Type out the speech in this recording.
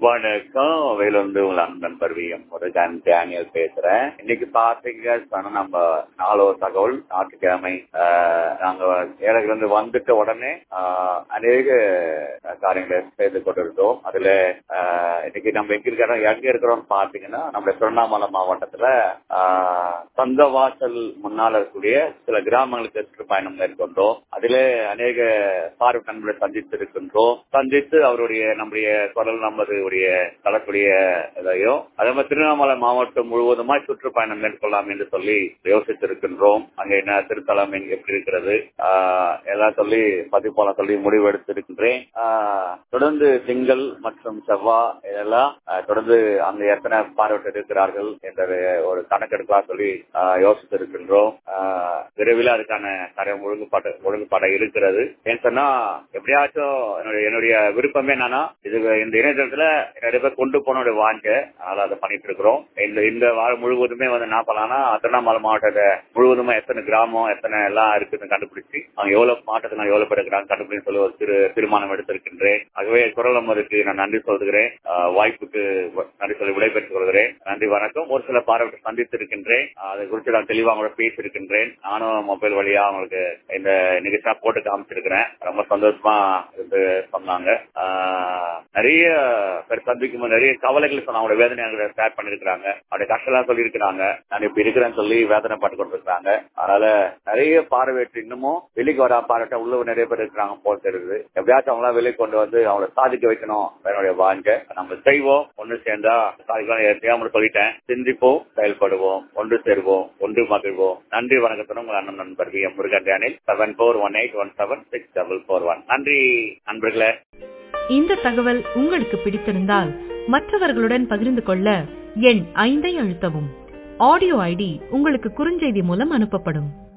வணக்கம் வேலூர்ந்து உங்கள் அன்பன் பருவியம் முருகன் டேனியல் பேசுறேன் இன்னைக்கு பாத்தீங்க சொன்னா நம்ம நாலோ தகவல் ஞாயிற்றுக்கிழமை ஆஹ், நாங்க ஏழைகள் இருந்து வந்துட்ட உடனே ஆஹ், அநேக காரியங்களை செய்து கொண்டிருந்தோம் அதுல ஆஹ், இன்னைக்கு நம்ம எங்க இருக்கிறோம் எங்க இருக்கிறோம் பாத்தீங்கன்னா நம்ம திருவண்ணாமலை மாவட்டத்துல ஆஹ், சொந்த வாசல் முன்னால இருக்கக்கூடிய சில கிராமங்களுக்கு சுற்றுப்பயணம் மேற்கொண்டோம் அதிலே அநேக பார்வை நண்பர்களை சந்தித்து இருக்கின்றோம் சந்தித்து அவருடைய நம்முடைய குரல் நமது உடைய தளத்துடைய இதையும் அதே மாதிரி திருவண்ணாமலை மாவட்டம் முழுவதுமாய் சுற்றுப்பயணம் மேற்கொள்ளலாம் என்று சொல்லி யோசித்திருக்கின்றோம் அங்க என்ன திருத்தலம் எங்க எப்படி இருக்கிறது ஆஹ் எல்லாம் சொல்லி பதிப்போல சொல்லி முடிவெடுத்திருக்கின்றேன் ஆஹ் தொடர்ந்து திங்கள் மற்றும் செவ்வாய் இதெல்லாம் ஆஹ் தொடர்ந்து அங்க எத்தனை பார்வையிட்டு இருக்கிறார்கள் என்ற ஒரு கணக்கெடுக்கலாம் சொல்லி ஆஹ் யோசித்திருக்கின்றோம் ஆஹ் விரைவில் அதுக்கான காரியம் ஒழுங்குபாடு ஒழுங்குபாட இருக்கிறது ஏன்னு சொன்னா எப்படியாச்சும் என்னுடைய என்னுடைய விருப்பமே என்னன்னா இது இந்த இணையதளத்துல நிறைய பேர் கொண்டு போனோட வாங்க அதனால அதை பண்ணிட்டு இருக்கிறோம் இந்த இந்த வாரம் முழுவதுமே வந்து என்ன பண்ணலாம்னா திருவண்ணாமலை மாவட்டத்தை முழுவதுமா எத்தனை கிராமம் எத்தனை எல்லாம் இருக்குன்னு கண்டுபிடிச்சு அவங்க எவ்வளவு மாவட்டத்தில் எவ்வளவு பேர் இருக்கிறாங்க கண்டுபிடிச்சு சொல்லி ஒரு திரு தீர்மானம் எடுத்திருக்கின்றேன் ஆகவே குரல் அம்மதுக்கு நான் நன்றி சொல்கிறேன் ஆஹ் வாய்ப்புக்கு நன்றி சொல்லி விடைபெற்றுக் கொள்கிறேன் நன்றி வணக்கம் ஒரு சில பார்வையை சந்தித்திருக்கின்றேன் அதை குறித்து நான் தெளிவாக அவங்களோட பேசியிருக்கின்றேன் நானும் மொபைல் வழியா அவங்களுக்கு இந்த நிகழ்ச்சியா போட்டு காமிச்சிருக்கிறேன் ரொம்ப சந்தோஷமா இருந்து சொன்னாங்க ஆஹ் நிறைய பேர் சந்திக்கும் போது நிறைய கவலைகள் சொன்ன அவங்களோட வேதனை எங்களுக்கு ஷேர் பண்ணிருக்காங்க அவருடைய கஷ்டம் சொல்லியிருக்கிறாங்க நான் இப்படி இருக்கிறேன்னு சொல்லி வேதனை பட்டு கொண்டிருக்காங்க அதனால நிறைய பார்வையிட்டு இன்னமும் வெளிக்கு வரா பார்வையிட்ட உள்ள நிறைய பேர் இருக்கிறாங்க போல் தெரியுது எப்படியாச்சும் அவங்களாம் வெளியே கொண்டு வந்து அவங்கள சாதிக்க வைக்கணும் என்னுடைய வாங்க நம்ம செய்வோம் ஒன்று சேர்ந்தா சாதிக்கலாம் ஏற்கனவே சொல்லிட்டேன் சிந்திப்போம் செயல்படுவோம் ஒன்று சேர்வோம் ஒன்று மகிழ்வோம் நன்றி வணக்கத்துடன் உங்கள் அண்ணன் நண்பர் வி எம் முருகன் டேனில் seven four one eight one seven six double four one நன்றி நண்பர்களே இந்த தகவல் உங்களுக்கு பிடித்திருந்தால் மற்றவர்களுடன் பகிர்ந்து கொள்ள எண் ஐந்தை அழுத்தவும் ஆடியோ ஐடி உங்களுக்கு குறுஞ்செய்தி மூலம் அனுப்பப்படும்